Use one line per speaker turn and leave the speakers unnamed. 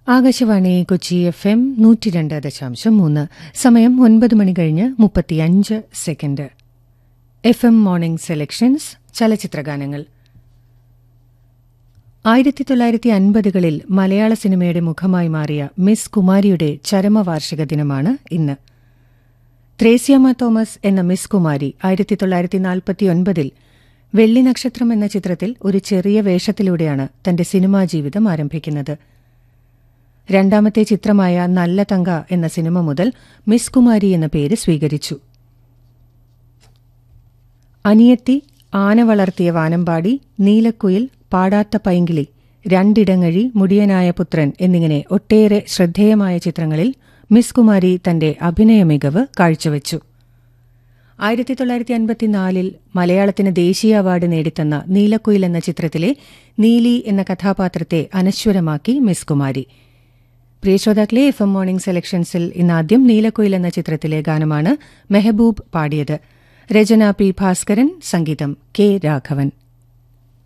Akashvani Kochi F M നൂറ്റി രണ്ട് ദശാംശം മൂന്ന് സമയം ഒൻപത് മണി കഴിഞ്ഞ് മുപ്പത്തിയഞ്ച് second F M morning selections ചലച്ചിത്രഗാനങ്ങൾ ആയിരത്തി തൊള്ളായിരത്തി അൻപതുകളിൽ മലയാള സിനിമയുടെ മുഖമായി മാറിയ മിസ് കുമാരിയുടെ ചരമവാർഷിക ദിനമാണ് ഇന്ന് ത്രേസ്യാമ തോമസ് എന്ന മിസ് കുമാരി ആയിരത്തി തൊള്ളായിരത്തി നാൽപ്പത്തിയൊൻപതിൽ വെള്ളി നക്ഷത്രം എന്ന ചിത്രത്തിൽ ഒരു ചെറിയ വേഷത്തിലൂടെയാണ് തന്റെ സിനിമാ ജീവിതം ആരംഭിക്കുന്നത് രണ്ടാമത്തെ ചിത്രമായ നല്ല തങ്ക എന്ന സിനിമ മുതൽ മിസ് കുമാരി എന്ന പേര് സ്വീകരിച്ചു അനിയത്തി ആന വളർത്തിയ വാനമ്പാടി നീലക്കുയിൽ പാടാത്ത പൈങ്കിളി രണ്ടിടങ്ങഴി മുടിയനായ പുത്രൻ എന്നിങ്ങനെ ഒട്ടേറെ ശ്രദ്ധേയമായ ചിത്രങ്ങളിൽ മിസ് കുമാരി തന്റെ അഭിനയ മികവ് കാഴ്ചവെച്ചു ആയിരത്തി തൊള്ളായിരത്തി അൻപത്തിനാലിൽ മലയാളത്തിന് ദേശീയ അവാർഡ് നേടിത്തന്ന നീലക്കുയിൽ എന്ന ചിത്രത്തിലെ നീലി എന്ന കഥാപാത്രത്തെ അനശ്വരമാക്കി മിസ് കുമാരി പ്രിയ ശ്രോതാക്കളെ എഫ് എം മോർണിംഗ് സെലക്ഷൻസിൽ ഇന്നാദ്യം നീലക്കുയിൽ എന്ന ചിത്രത്തിലെ ഗാനമാണ് മെഹബൂബ് പാടിയത് രചന പി ഭാസ്കരൻ സംഗീതം കെ രാഘവൻ